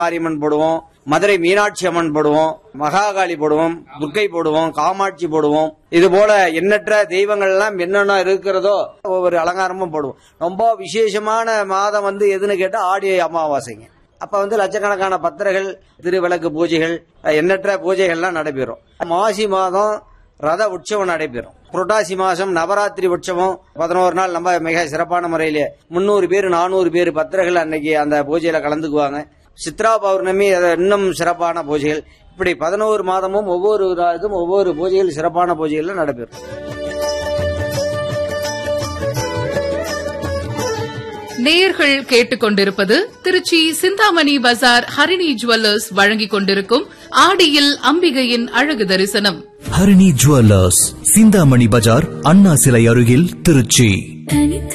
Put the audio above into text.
மாரியம்மன் போடுவோம் மதுரை மீனாட்சி அம்மன் போடுவோம் மகாகாளி போடுவோம் துர்க்கை போடுவோம் காமாட்சி போடுவோம் இது போல எண்ணற்ற தெய்வங்கள் எல்லாம் என்னென்ன இருக்கிறதோ ஒவ்வொரு அலங்காரமும் போடுவோம் ரொம்ப விசேஷமான மாதம் வந்து எதுன்னு கேட்டா ஆடி அமாவாசைங்க அப்ப வந்து லட்சக்கணக்கான பத்திரங்கள் திருவிளக்கு பூஜைகள் எண்ணற்ற பூஜைகள்லாம் நடைபெறும் மாசி மாதம் ரத உற்சவம் நடைபெறும் புரட்டாசி மாசம் நவராத்திரி உற்சவம் பதினோரு நாள் நம்ம மிக சிறப்பான முறையில முன்னூறு பேர் நானூறு பேர் பத்திரர்கள் அன்னைக்கு அந்த பூஜையில கலந்துக்குவாங்க சித்ரா பௌர்ணமி அது இன்னும் சிறப்பான பூஜைகள் இப்படி பதினோரு மாதமும் ஒவ்வொரு இதும் ஒவ்வொரு பூஜைகள் சிறப்பான பூஜைகள் நடைபெறும் நேயர்கள் கேட்டுக்கொண்டிருப்பது திருச்சி சிந்தாமணி பஜார் ஹரிணி ஜுவல்லர்ஸ் வழங்கிக் கொண்டிருக்கும் ஆடியில் அம்பிகையின் அழகு தரிசனம் ஹரிணி ஜுவல்லர்ஸ் சிந்தாமணி பஜார் அண்ணா சிலை அருகில் திருச்சி